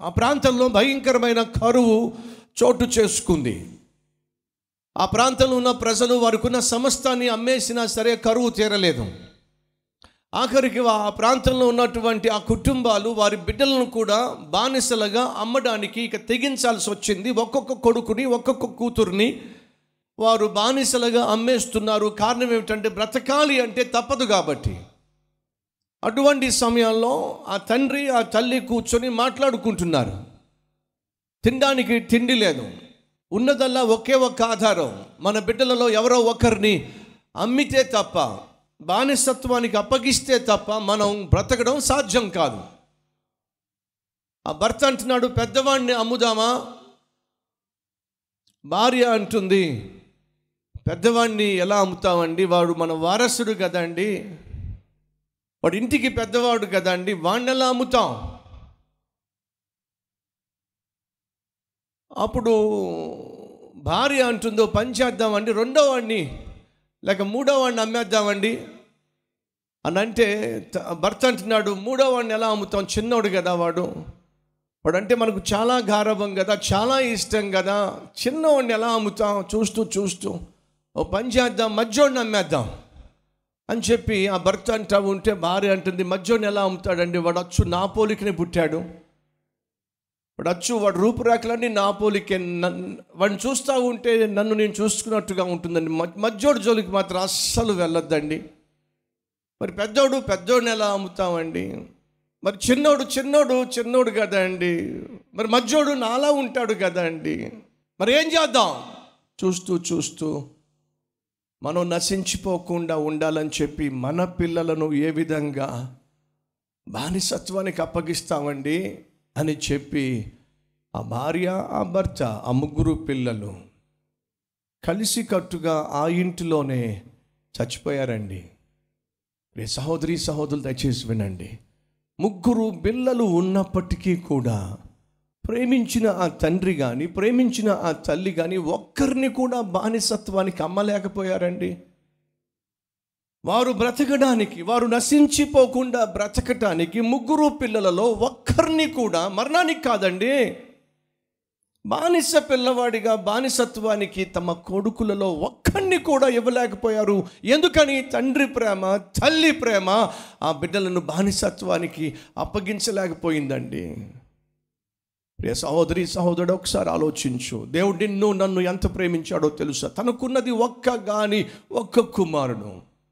ఆ ప్రాంతంలో భయంకరమైన కరువు చోటు చేసుకుంది ఆ ప్రాంతంలో ఉన్న ప్రజలు వారికి ఉన్న సమస్తాన్ని అమ్మేసినా సరే కరువు తీరలేదు ఆఖరికి ఆ ప్రాంతంలో ఉన్నటువంటి ఆ కుటుంబాలు వారి బిడ్డలను కూడా బానిసలుగా అమ్మడానికి ఇక తెగించాల్సి వచ్చింది ఒక్కొక్క కొడుకుని ఒక్కొక్క కూతుర్ని వారు బానిసలుగా అమ్మేస్తున్నారు కారణం ఏమిటంటే బ్రతకాలి అంటే తప్పదు కాబట్టి అటువంటి సమయంలో ఆ తండ్రి ఆ తల్లి కూర్చొని మాట్లాడుకుంటున్నారు తినడానికి తిండి లేదు ఉన్నదల్లా ఒకే ఒక్క ఆధారం మన బిడ్డలలో ఎవరో ఒకరిని అమ్మితే తప్ప బానిసత్వానికి అప్పగిస్తే తప్ప మనం బ్రతకడం సాధ్యం కాదు ఆ భర్త అంటున్నాడు పెద్దవాడిని అమ్ముదామా భార్య అంటుంది పెద్దవాడిని ఎలా అమ్ముతామండి వాడు మన వారసుడు కదండి వాడు ఇంటికి పెద్దవాడు కదండి వాడిని ఎలా అమ్ముతాం అప్పుడు భార్య అంటుందో పని చేద్దామండి రెండో వాడిని లేక మూడో వాడిని అమ్మేద్దామండి అని అంటే త- భర్త అంటున్నాడు మూడో వాడిని ఎలా అమ్ముతాం చిన్నోడు కదా వాడు వాడు అంటే మనకు చాలా గారభం కదా చాలా ఇష్టం కదా చిన్నవాడిని ఎలా అమ్ముతాం చూస్తూ చూస్తూ ఓ పని చేద్దాం మధ్యోడిని అమ్మేద్దాం అని చెప్పి ఆ భర్త అంటా ఉంటే భార్య అంటుంది మధ్యోడిని ఎలా అమ్ముతాడండి వాడు అచ్చు నా పోలికనే పుట్టాడు వాడు అచ్చు వాడు రూపురేఖలన్నీ నా పోలికే నన్ను వాడిని చూస్తూ ఉంటే నన్ను నేను చూసుకున్నట్టుగా ఉంటుందండి మ- మధ్యోడు జోలికి మాత్రం అస్సలు వెళ్ళొద్దండి మరి పెద్దోడు పెద్దోడిని ఎలా అమ్ముతామండి మరి చిన్నోడు చిన్నోడు చిన్నోడు కదా అండి మరి మధ్యోడు నాలా ఉంటాడు కదా అండి మరి ఏం చేద్దాం చూస్తూ చూస్తూ మనం నశించిపోకుండా ఉండాలని చెప్పి మన పిల్లలను ఏ విధంగా బానిసత్వానికి అప్పగిస్తామండి అని చెప్పి ఆ భార్య ఆ భర్త ఆ ముగ్గురు పిల్లలు కలిసికట్టుగా ఆ ఇంటిలోనే చచ్చిపోయారండి రే సహోదరి సహోదరులు దయచేసి వినండి ముగ్గురు పిల్లలు ఉన్నప్పటికీ కూడా ప్రేమించిన ఆ తండ్రి కానీ ప్రేమించిన ఆ తల్లి కానీ ఒక్కరిని కూడా బానిసత్వానికి అమ్మలేకపోయారండి వారు బ్రతకడానికి వారు నశించిపోకుండా బ్రతకటానికి ముగ్గురు పిల్లలలో ఒక్కరిని కూడా మరణానికి కాదండి బానిస పిల్లవాడిగా బానిసత్వానికి తమ కొడుకులలో ఒక్కడిని కూడా ఇవ్వలేకపోయారు ఎందుకని తండ్రి ప్రేమ తల్లి ప్రేమ ఆ బిడ్డలను బానిసత్వానికి అప్పగించలేకపోయిందండి ప్రియ సహోదరి సహోదరుడు ఒకసారి ఆలోచించు దేవుడు నిన్ను నన్ను ఎంత ప్రేమించాడో తెలుసా తనకున్నది ఒక్క గాని ఒక్క కుమారుడు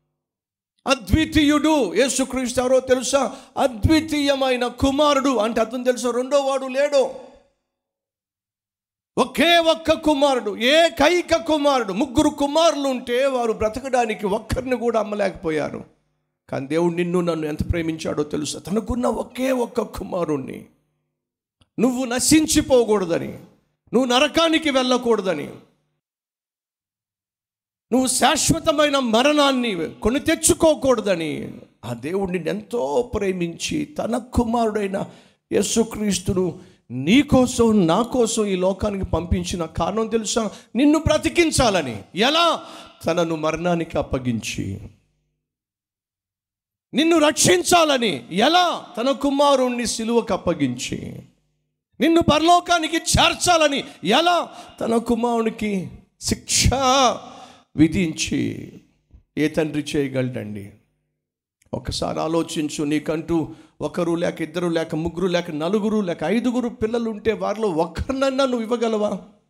అద్వితీయుడు యేసుక్రీస్తు ఎవరో తెలుసా అద్వితీయమైన కుమారుడు అంటే అర్థం తెలుసా రెండో వాడు లేడు ఒకే ఒక్క కుమారుడు ఏకైక కుమారుడు ముగ్గురు కుమారులు ఉంటే వారు బ్రతకడానికి ఒక్కరిని కూడా అమ్మలేకపోయారు కానీ దేవుడు నిన్ను నన్ను ఎంత ప్రేమించాడో తెలుసా తనకున్న ఒకే ఒక్క కుమారుణ్ణి నువ్వు నశించిపోకూడదని నువ్వు నరకానికి వెళ్ళకూడదని నువ్వు శాశ్వతమైన మరణాన్ని కొని తెచ్చుకోకూడదని ఆ దేవుడిని ఎంతో ప్రేమించి తన కుమారుడైన యేసుక్రీస్తును నీ కోసం నా కోసం ఈ లోకానికి పంపించిన కారణం తెలుసా నిన్ను బ్రతికించాలని ఎలా తనను మరణానికి అప్పగించి నిన్ను రక్షించాలని ఎలా తన కుమారుణ్ణి సిలువకు అప్పగించి నిన్ను పరలోకానికి చేర్చాలని ఎలా తన కుమారునికి శిక్ష విధించి ఏ తండ్రి చేయగలడండి ఒకసారి ఆలోచించు నీకంటూ ఒకరు లేక ఇద్దరు లేక ముగ్గురు లేక నలుగురు లేక ఐదుగురు పిల్లలు ఉంటే వారిలో ఒక్కరినన్నా నువ్వు ఇవ్వగలవా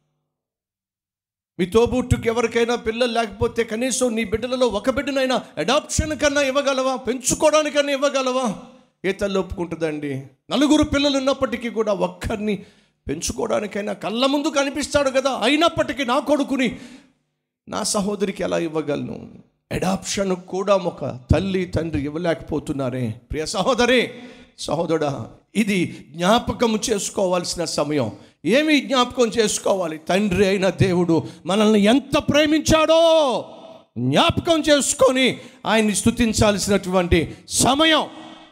మీ తోబుట్టుకి ఎవరికైనా పిల్లలు లేకపోతే కనీసం నీ బిడ్డలలో ఒక బిడ్డనైనా అడాప్షన్ కన్నా ఇవ్వగలవా పెంచుకోవడానికన్నా ఇవ్వగలవా ఏ తల్లి ఒప్పుకుంటుందండి నలుగురు పిల్లలు ఉన్నప్పటికీ కూడా ఒక్కరిని పెంచుకోవడానికైనా కళ్ళ ముందు కనిపిస్తాడు కదా అయినప్పటికీ నా కొడుకుని నా సహోదరికి ఎలా ఇవ్వగలను అడాప్షన్ కూడా ఒక తల్లి తండ్రి ఇవ్వలేకపోతున్నారే ప్రియ సహోదరి సహోదరుడా ఇది జ్ఞాపకం చేసుకోవాల్సిన సమయం ఏమి జ్ఞాపకం చేసుకోవాలి తండ్రి అయిన దేవుడు మనల్ని ఎంత ప్రేమించాడో జ్ఞాపకం చేసుకొని ఆయన్ని స్తుతించాల్సినటువంటి సమయం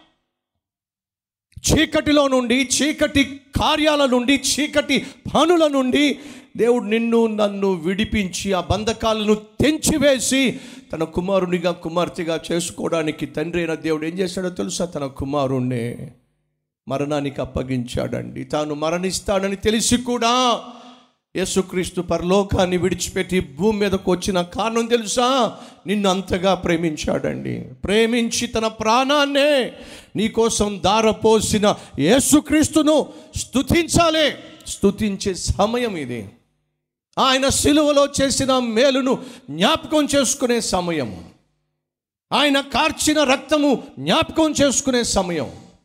చీకటిలో నుండి చీకటి కార్యాల నుండి చీకటి పనుల నుండి దేవుడు నిన్ను నన్ను విడిపించి ఆ బంధకాలను తెంచివేసి తన కుమారునిగా కుమార్తెగా చేసుకోవడానికి తండ్రి అయిన దేవుడు ఏం చేశాడో తెలుసా తన కుమారుణ్ణి మరణానికి అప్పగించాడండి తాను మరణిస్తాడని తెలిసి కూడా యేసుక్రీస్తు పరలోకాన్ని విడిచిపెట్టి భూమి మీదకు వచ్చిన కారణం తెలుసా నిన్ను అంతగా ప్రేమించాడండి ప్రేమించి తన ప్రాణాన్నే నీకోసం దారపోసిన యేసుక్రీస్తును స్తుతించాలి స్తుతించే సమయం ఇది ఆయన సిలువలో చేసిన మేలును జ్ఞాపకం చేసుకునే సమయం ఆయన కార్చిన రక్తము జ్ఞాపకం చేసుకునే సమయం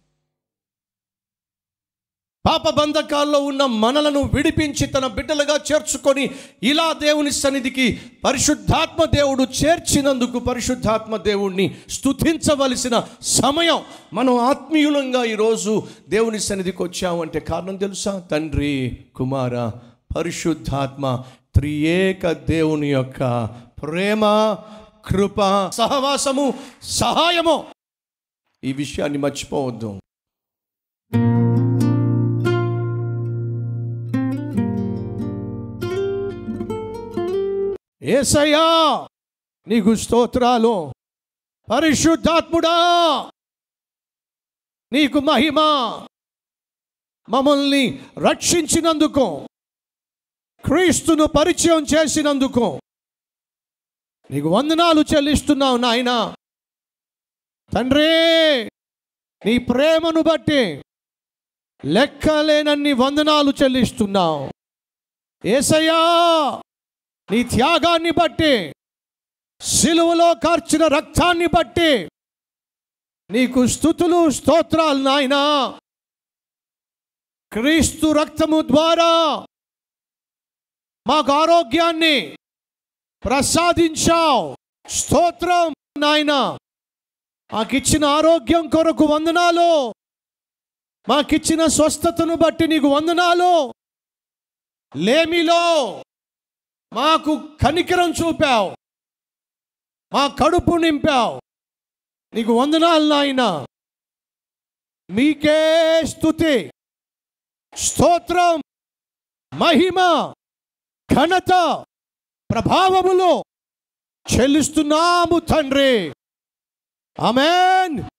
పాప బంధకాల్లో ఉన్న మనలను విడిపించి తన బిడ్డలుగా చేర్చుకొని ఇలా దేవుని సన్నిధికి పరిశుద్ధాత్మ దేవుడు చేర్చినందుకు పరిశుద్ధాత్మ దేవుణ్ణి స్తుతించవలసిన సమయం మనం ఆత్మీయులంగా ఈరోజు దేవుని సన్నిధికి వచ్చామంటే కారణం తెలుసా తండ్రి కుమార పరిశుద్ధాత్మ త్రియేక దేవుని యొక్క ప్రేమ కృప సహవాసము సహాయము ఈ విషయాన్ని మర్చిపోవద్దు ఏసయ్యా నీకు స్తోత్రాలు పరిశుద్ధాత్ముడా నీకు మహిమ మమ్మల్ని రక్షించినందుకు క్రీస్తును పరిచయం చేసినందుకు నీకు వందనాలు చెల్లిస్తున్నావు నాయన తండ్రి నీ ప్రేమను బట్టి లెక్కలేనన్ని వందనాలు చెల్లిస్తున్నావు ఏసయ్యా నీ త్యాగాన్ని బట్టి సిలువలో కార్చిన రక్తాన్ని బట్టి నీకు స్థుతులు స్తోత్రాలు నాయనా క్రీస్తు రక్తము ద్వారా మాకు ఆరోగ్యాన్ని ప్రసాదించావు స్తోత్రం నాయన మాకిచ్చిన ఆరోగ్యం కొరకు వందనాలు మాకిచ్చిన స్వస్థతను బట్టి నీకు వందనాలు లేమిలో మాకు కనికరం చూపావు మా కడుపు నింపావు నీకు వందనాలు నాయన మీకే స్థుతి స్తోత్రం మహిమ ఘనత ప్రభావములు చెల్లిస్తున్నాము తండ్రి ఆమెన్